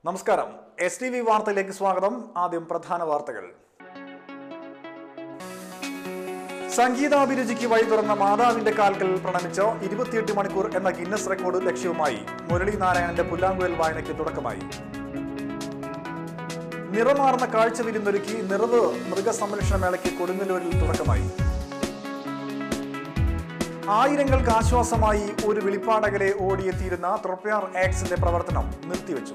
നമസ്കാരം S T V വാർത്തയിലേക്ക് സ്വാഗതം ആദ്യം പ്രധാന വാർത്തകൾ സംഗീതാഭിരുചിക്ക് വഴി തുറന്ന മാതാവിന്റെ കാൽക്കൽ പ്രണമിച്ച് ഇരുപത്തിയെട്ട് മണിക്കൂർ എന്ന ഗിന്നസ് റെക്കോർഡ് ലക്ഷ്യവുമായി മുരളി നാരായണന്റെ പുല്ലാങ്കുഴൽ വായനയ്ക്ക് തുടക്കമായി നിറമാർന്ന കാഴ്ച വിരുന്നൊരുക്കി നിറവ് മൃഗസംരക്ഷണ മേളയ്ക്ക് കൊടുങ്ങല്ലൂരിൽ തുടക്കമായി ആയിരങ്ങൾക്ക് ആശ്വാസമായി ഒരു വിളിപ്പാടകരെ ഓടിയെത്തിയിരുന്ന ത്രൊപ്യാർ ആക്സിന്റെ പ്രവർത്തനം നിർത്തിവെച്ചു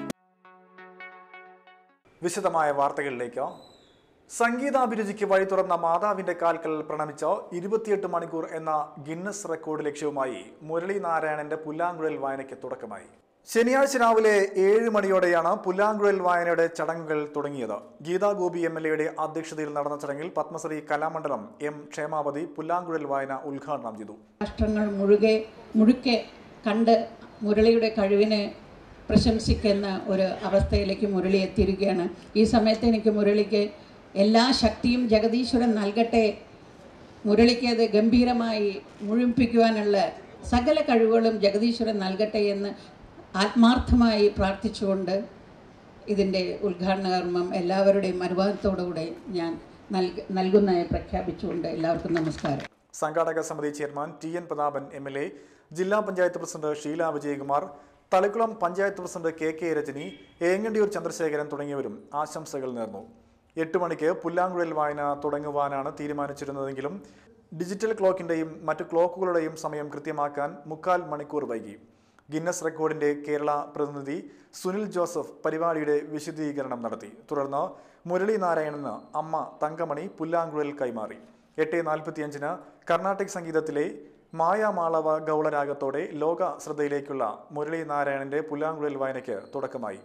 വിശദമായ വാർത്തകളിലേക്ക് സംഗീതാഭിരുചിക്ക് വഴി തുറന്ന മാതാവിന്റെ കാൽക്കൽ പ്രണമിച്ച ഇരുപത്തിയെട്ട് മണിക്കൂർ എന്ന ഗിന്നസ് റെക്കോർഡ് ലക്ഷ്യവുമായി മുരളി നാരായണന്റെ പുല്ലാങ്കുഴൽ വായനയ്ക്ക് തുടക്കമായി ശനിയാഴ്ച രാവിലെ ഏഴ് മണിയോടെയാണ് പുല്ലാങ്കുഴൽ വായനയുടെ ചടങ്ങുകൾ തുടങ്ങിയത് ഗീതാ ഗോപി എം എൽ എയുടെ അധ്യക്ഷതയിൽ നടന്ന ചടങ്ങിൽ പത്മശ്രീ കലാമണ്ഡലം എം ക്ഷേമാവതി പുല്ലാങ്കുഴൽ വായന ഉദ്ഘാടനം ചെയ്തു രാഷ്ട്രങ്ങൾ മുഴുകെ മുഴുക്കെ കണ്ട് മുരളിയുടെ കഴിവിനെ പ്രശംസിക്കുന്ന ഒരു അവസ്ഥയിലേക്ക് മുരളി എത്തിയിരിക്കുകയാണ് ഈ സമയത്ത് എനിക്ക് മുരളിക്ക് എല്ലാ ശക്തിയും ജഗദീശ്വരൻ നൽകട്ടെ മുരളിക്ക് അത് ഗംഭീരമായി മുഴുമിപ്പിക്കുവാനുള്ള സകല കഴിവുകളും ജഗദീശ്വരൻ നൽകട്ടെ എന്ന് ആത്മാർത്ഥമായി പ്രാർത്ഥിച്ചുകൊണ്ട് ഇതിൻ്റെ ഉദ്ഘാടന കർമ്മം എല്ലാവരുടെയും അനുഭവത്തോടുകൂടെ ഞാൻ നൽക നൽകുന്നതായി പ്രഖ്യാപിച്ചുകൊണ്ട് എല്ലാവർക്കും നമസ്കാരം സംഘാടക സമിതി chairman T N Prathapan M L A ജില്ലാ panchayat president Sheela Vijayakumar Thalikulam panchayat president K K Rajani Engandiyur Chandrasekharan തുടങ്ങിയവരും ആശംസകൾ നേർന്നു എട്ട് മണിക്ക് പുല്ലാങ്കുഴൽ വായന തുടങ്ങുവാനാണ് തീരുമാനിച്ചിരുന്നതെങ്കിലും ഡിജിറ്റൽ ക്ലോക്കിന്റെയും മറ്റു ക്ലോക്കുകളുടെയും സമയം കൃത്യമാക്കാൻ മുക്കാൽ മണിക്കൂർ വൈകി ഗിന്നസ് റെക്കോർഡിന്റെ കേരള പ്രതിനിധി സുനിൽ ജോസഫ് പരിപാടിയുടെ വിശദീകരണം നടത്തി തുടർന്ന് മുരളി നാരായണന് അമ്മ തങ്കമണി പുല്ലാങ്കുഴൽ കൈമാറി എട്ട് നാൽപ്പത്തിയഞ്ചിന് കർണാട്ടിക് സംഗീതത്തിലെ മായാമാളവ ഗൗളരാഗത്തോടെ ലോക ശ്രദ്ധയിലേക്കുള്ള മുരളി നാരായണന്റെ പുല്ലാങ്കുഴൽ വായനയ്ക്ക് തുടക്കമായി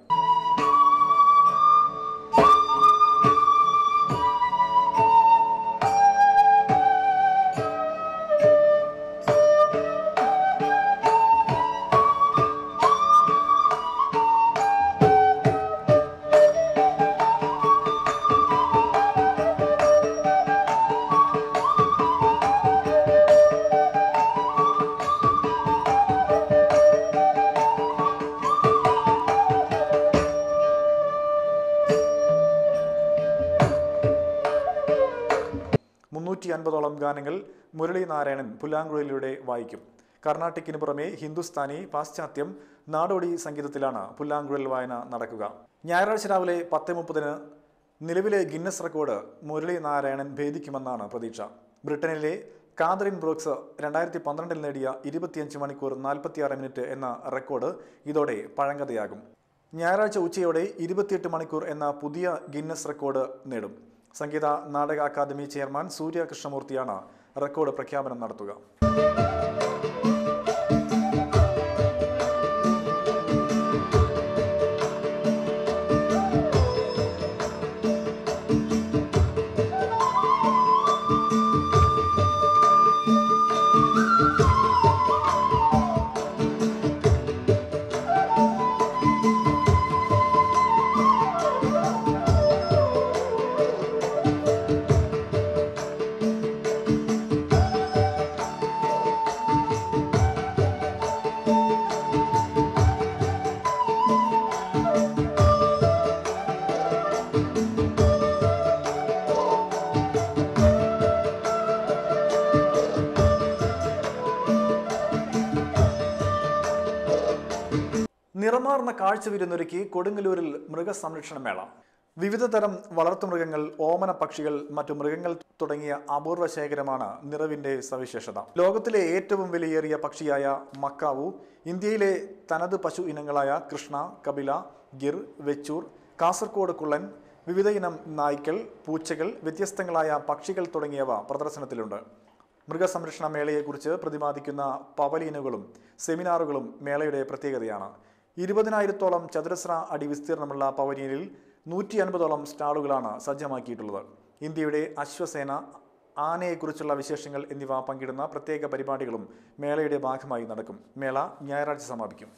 മുന്നൂറ്റി അൻപതോളം ഗാനങ്ങൾ മുരളി നാരായണൻ പുല്ലാങ്കുഴലിലൂടെ വായിക്കും കർണാട്ടിക്കിന് പുറമെ ഹിന്ദുസ്ഥാനി പാശ്ചാത്യം നാടോടി സംഗീതത്തിലാണ് പുല്ലാങ്കുഴൽ വായന നടക്കുക ഞായറാഴ്ച രാവിലെ പത്ത് മുപ്പതിന് നിലവിലെ ഗിന്നസ് റെക്കോർഡ് മുരളി നാരായണൻ ഭേദിക്കുമെന്നാണ് പ്രതീക്ഷ ബ്രിട്ടനിലെ കാതറിൻ ബ്രോക്സ് രണ്ടായിരത്തി പന്ത്രണ്ടിൽ നേടിയ ഇരുപത്തിയഞ്ച് മണിക്കൂർ നാൽപ്പത്തിയാറ് മിനിറ്റ് എന്ന റെക്കോർഡ് ഇതോടെ പഴങ്കഥയാകും ഞായറാഴ്ച ഉച്ചയോടെ ഇരുപത്തിയെട്ട് മണിക്കൂർ എന്ന പുതിയ ഗിന്നസ് റെക്കോർഡ് നേടും സംഗീത നാടക അക്കാദമി ചെയർമാൻ സൂര്യ കൃഷ്ണമൂർത്തിയാണ് റെക്കോർഡ് പ്രഖ്യാപനം നടത്തുക നിറമാർന്ന കാഴ്ച വിരുന്നൊരുക്കി കൊടുങ്ങല്ലൂരിൽ മൃഗസംരക്ഷണ മേള വിവിധ തരം വളർത്തുമൃഗങ്ങൾ ഓമന പക്ഷികൾ മറ്റു മൃഗങ്ങൾ തുടങ്ങിയ അപൂർവ ശേഖരമാണ് നിറവിന്റെ സവിശേഷത ലോകത്തിലെ ഏറ്റവും വിലയേറിയ പക്ഷിയായ മക്കാവു ഇന്ത്യയിലെ തനത് പശു ഇനങ്ങളായ കൃഷ്ണ കപില ഗിർ വെച്ചൂർ കാസർഗോഡ് കുള്ളൻ വിവിധ ഇനം നായ്ക്കൾ പൂച്ചകൾ വ്യത്യസ്തങ്ങളായ പക്ഷികൾ തുടങ്ങിയവ പ്രദർശനത്തിലുണ്ട് മൃഗസംരക്ഷണ മേളയെക്കുറിച്ച് പ്രതിപാദിക്കുന്ന പവലീനുകളും സെമിനാറുകളും മേളയുടെ പ്രത്യേകതയാണ് ഇരുപതിനായിരത്തോളം ചതുരശ്ര അടി വിസ്തീർണമുള്ള പവലിയനിൽ നൂറ്റി അൻപതോളം സ്റ്റാളുകളാണ് സജ്ജമാക്കിയിട്ടുള്ളത് ഇന്ത്യയുടെ അശ്വസേന ആനയെക്കുറിച്ചുള്ള വിശേഷങ്ങൾ എന്നിവ പങ്കിടുന്ന പ്രത്യേക പരിപാടികളും മേളയുടെ ഭാഗമായി നടക്കും മേള ഞായറാഴ്ച സമാപിക്കും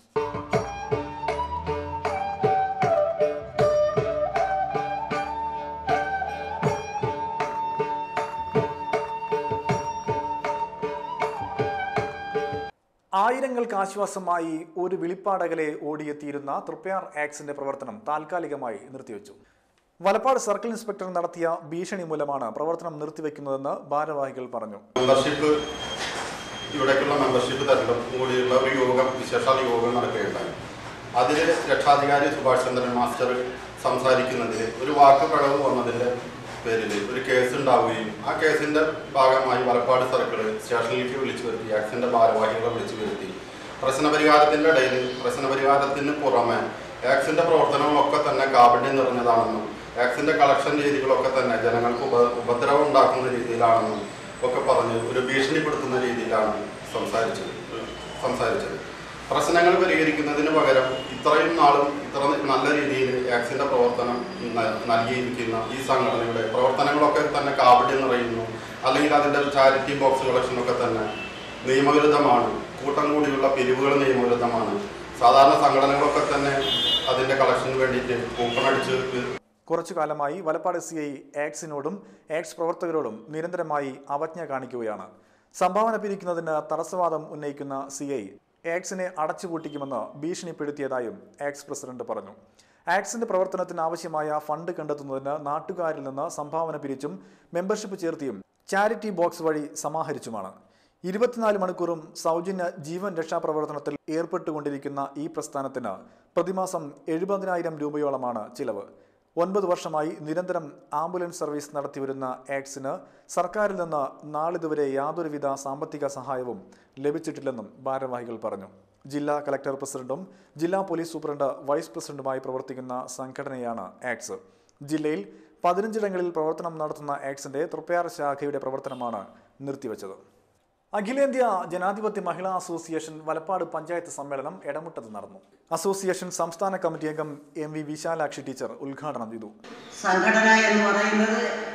ആയിരങ്ങൾക്ക് ആശ്വാസമായി ഒരു വിളിപ്പാടകലെ ഓടിയെത്തിയിരുന്ന തൃപ്പയാർ ആക്സിന്റെ പ്രവർത്തനം താൽക്കാലികമായി നിർത്തിവെച്ചു വലപ്പാട് സർക്കിൾ ഇൻസ്പെക്ടർ നടത്തിയ ഭീഷണി മൂലമാണ് പ്രവർത്തനം നിർത്തിവെക്കുന്നതെന്ന് ഭാരവാഹികൾ പറഞ്ഞു മെമ്പർഷിപ്പ് ഇവിടേക്കുള്ള മെമ്പർഷിപ്പ് തെരഞ്ഞെടുപ്പും കൂടിയുള്ള ഒരു യോഗം വിശേഷാൽ യോഗം നടക്കുകയുണ്ടായി അതിൽ രക്ഷാധികാരി സുഭാഷ് ചന്ദ്രൻ മാസ്റ്റർ സംസാരിക്കുന്നതിൽ ഒരു വാക്ക് പിഴവ് വന്നതിൻ്റെ പേരിൽ ഒരു കേസ് ഉണ്ടാവുകയും ആ കേസിൻ്റെ ഭാഗമായി വലപ്പാട് സർക്കിൾ സ്റ്റേഷനിലേക്ക് വിളിച്ചു വരുത്തി ആക്സിൻ്റെ ഭാരവാഹികളെ വിളിച്ചു വരുത്തി പ്രശ്നപരിഹാരത്തിൻ്റെ ഇടയിൽ പ്രശ്നപരിഹാരത്തിന് പുറമെ ആക്സിൻ്റെ പ്രവർത്തനങ്ങളൊക്കെ തന്നെ കാപട്യം നിറഞ്ഞതാണെന്നും ആക്സിൻ്റെ കളക്ഷൻ രീതികളൊക്കെ തന്നെ ജനങ്ങൾക്ക് ഉപ ഉപദ്രവം ഉണ്ടാക്കുന്ന രീതിയിലാണെന്നും ഒക്കെ പറഞ്ഞ് ഒരു ഭീഷണിപ്പെടുത്തുന്ന രീതിയിലാണ് സംസാരിച്ചത് സംസാരിച്ചത് പ്രശ്നങ്ങൾ പരിഹരിക്കുന്നതിന് പകരം ഇത്രയും നാളും ഇത്ര നല്ല രീതിയിൽ ആക്സിന്റെ പ്രവർത്തനം ന- നൽകിയിരിക്കുന്ന ഈ സംഘടനയുടെ പ്രവർത്തനങ്ങളൊക്കെ തന്നെ കാപട്യം നിറയുന്നു അല്ലെങ്കിൽ അതിൻ്റെ ചാരിറ്റി ബോക്സ് കളക്ഷനൊക്കെ തന്നെ നിയമവിരുദ്ധമാണ് കൂട്ടം കൂടിയുള്ള പിരിവുകൾ നിയമവിരുദ്ധമാണ് സാധാരണ സംഘടനകളൊക്കെ തന്നെ അതിൻ്റെ കളക്ഷന് വേണ്ടിയിട്ട് കൂപ്പണടിച്ച് കുറച്ചു കാലമായി വലപ്പാട് സി ഐ ആക്സിനോടും ആക്സ് പ്രവർത്തകരോടും നിരന്തരമായി അവജ്ഞ കാണിക്കുകയാണ് സംഭാവന പിരിക്കുന്നതിന് തടസ്സവാദം ഉന്നയിക്കുന്ന സി ഐ ആക്സിനെ അടച്ചുപൂട്ടിക്കുമെന്ന് ഭീഷണിപ്പെടുത്തിയതായും ആക്സ് പ്രസിഡന്റ് പറഞ്ഞു ആക്സിന്റെ പ്രവർത്തനത്തിന് ആവശ്യമായ ഫണ്ട് കണ്ടെത്തുന്നതിന് നാട്ടുകാരിൽ നിന്ന് സംഭാവന പിരിച്ചും മെമ്പർഷിപ്പ് ചേർത്തിയും ചാരിറ്റി ബോക്സ് വഴി സമാഹരിച്ചുമാണ് ഇരുപത്തിനാല് മണിക്കൂറും സൗജന്യ ജീവൻ രക്ഷാപ്രവർത്തനത്തിൽ ഏർപ്പെട്ടുകൊണ്ടിരിക്കുന്ന ഈ പ്രസ്ഥാനത്തിന് പ്രതിമാസം എഴുപതിനായിരം രൂപയോളമാണ് ചിലവ് ഒൻപത് വർഷമായി നിരന്തരം ആംബുലൻസ് സർവീസ് നടത്തിവരുന്ന ആക്സിന് സർക്കാരിൽ നിന്ന് നാളിതുവരെ യാതൊരുവിധ സാമ്പത്തിക സഹായവും ലഭിച്ചിട്ടില്ലെന്നും ഭാരവാഹികൾ പറഞ്ഞു ജില്ലാ കലക്ടർ പ്രസിഡന്റും ജില്ലാ പോലീസ് സൂപ്രണ്ട് വൈസ് പ്രസിഡന്റുമായി പ്രവർത്തിക്കുന്ന സംഘടനയാണ് ആക്സ് ജില്ലയിൽ പതിനഞ്ചിടങ്ങളിൽ പ്രവർത്തനം നടത്തുന്ന ആക്സിന്റെ തൃപ്പയാർ ശാഖയുടെ പ്രവർത്തനമാണ് നിർത്തിവച്ചത് അഖിലേന്ത്യാ ജനാധിപത്യ മഹിളാ അസോസിയേഷൻ വലപ്പാട് പഞ്ചായത്ത് സമ്മേളനം എടമുട്ടത്ത് നടന്നു അസോസിയേഷൻ സംസ്ഥാന കമ്മിറ്റി അംഗം എം വി വിശാലാക്ഷി ടീച്ചർ ഉദ്ഘാടനം ചെയ്തു സംഘടന എന്ന് പറയുന്നത്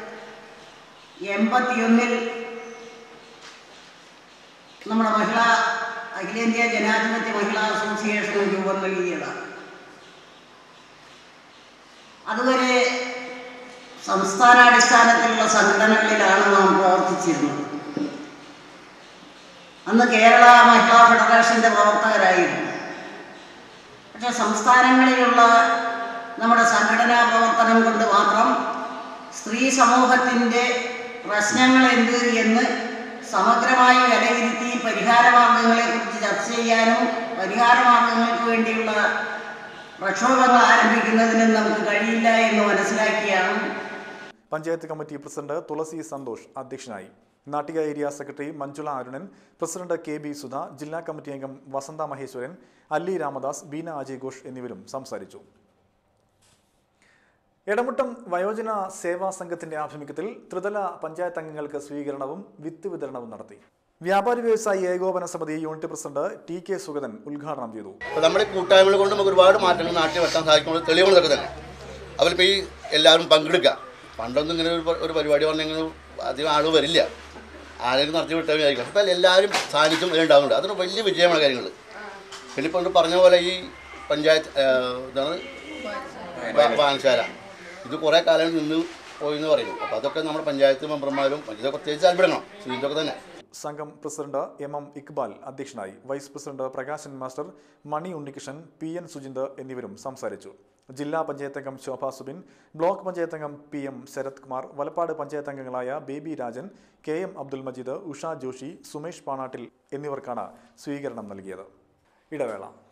എൺപത്തിയൊന്നിൽ നമ്മുടെ മഹിളാ അഖിലേന്ത്യാ ജനാധിപത്യ മഹിളാ അസോസിയേഷൻ രൂപം നൽകിയതാണ് അതുവരെ സംസ്ഥാനാടിസ്ഥാനത്തിലുള്ള സംഘടനകളിലാണ് നാം പ്രവർത്തിച്ചിരുന്നത് അന്ന് കേരള മഹിളാ ഫെഡറേഷന്റെ പ്രവർത്തകരായിരുന്നു പക്ഷെ സംസ്ഥാനങ്ങളിലുള്ള നമ്മുടെ സംഘടനാ പ്രവർത്തനം കൊണ്ട് മാത്രം സ്ത്രീ സമൂഹത്തിൻ്റെ പ്രശ്നങ്ങൾ എന്ത് എന്ന് സമഗ്രമായി വിലയിരുത്തി പരിഹാരമാർഗങ്ങളെക്കുറിച്ച് ചർച്ച ചെയ്യാനും പരിഹാരമാർഗങ്ങൾക്ക് വേണ്ടിയുള്ള പ്രക്ഷോഭങ്ങൾ ആരംഭിക്കുന്നതിനും നമുക്ക് കഴിയില്ല എന്ന് മനസ്സിലാക്കിയാണ് പഞ്ചായത്ത് കമ്മിറ്റി പ്രസിഡന്റ് തുളസി സന്തോഷ് അധ്യക്ഷനായി Nattika area secretary Manjula Arunan president K B Sudha ജില്ലാ കമ്മിറ്റി അംഗം വസന്ത മഹേശ്വരൻ അല്ലി രാമദാസ് ബീന അജയ് ഘോഷ് എന്നിവരും സംസാരിച്ചു എടമുട്ടം വയോജന സേവാ സംഘത്തിന്റെ ആഭിമുഖ്യത്തിൽ ത്രിതല പഞ്ചായത്ത് അംഗങ്ങൾക്ക് സ്വീകരണവും വിത്ത് വിതരണവും നടത്തി വ്യാപാരി വ്യവസായി ഏകോപന സമിതി unit president T K Sugathan ഉദ്ഘാടനം ചെയ്തു അപ്പോൾ നമ്മുടെ ഈ കൂട്ടായ്മകൾ കൊണ്ട് നമുക്ക് ഒരുപാട് മാറ്റങ്ങൾ നാട്ടിൽ വരുത്താൻ സാധിക്കുമ്പോൾ തെളിവുകൾ ഇതൊക്കെ തന്നെ അവരിപ്പോൾ ഈ എല്ലാവരും പങ്കെടുക്കുക പണ്ടൊന്നും ഇങ്ങനെ ഒരു പ- ഒരു പരിപാടി പറഞ്ഞെങ്കിൽ അധികം ആൾ വരില്ല ആരെങ്കിലും നടത്തി വിട്ടാൽ വിചാരിക്കും അപ്പോൾ എല്ലാവരും സാന്നിധ്യം ഉണ്ടാകുന്നുണ്ട് അതൊരു വലിയ വിജയമാണ് കാര്യങ്ങൾ പിന്നെ ഇപ്പോൾ പറഞ്ഞ പോലെ ഈ പഞ്ചായത്ത് ആ, ഇതാണ് വാ- വായനശാല ഇത് കുറേ കാലം നിന്ന് പോയി എന്ന് പറയുന്നു അപ്പോൾ അതൊക്കെ നമ്മുടെ പഞ്ചായത്ത് മെമ്പർമാരും ഇതൊക്കെ പ്രത്യേകിച്ച് താല്പര്യമാണ് ഇതിൻ്റെയൊക്കെ തന്നെ സംഘം പ്രസിഡന്റ് എം എം ഇക്ബാൽ അധ്യക്ഷനായി vice president Prakashan master Mani Unnikrishnan P N Sujinth എന്നിവരും സംസാരിച്ചു ജില്ലാ പഞ്ചായത്ത് അംഗം ശോഭ സുബിൻ ബ്ലോക്ക് പഞ്ചായത്ത് അംഗം പി എം ശരത് കുമാർ വലപ്പാട് പഞ്ചായത്ത് അംഗങ്ങളായ ബേബി രാജൻ കെ എം അബ്ദുൽ മജീദ് ഉഷ ജോഷി സുമേഷ് പാണാട്ടിൽ എന്നിവർക്കാണ് സ്വീകരണം നൽകിയത് ഇടവേള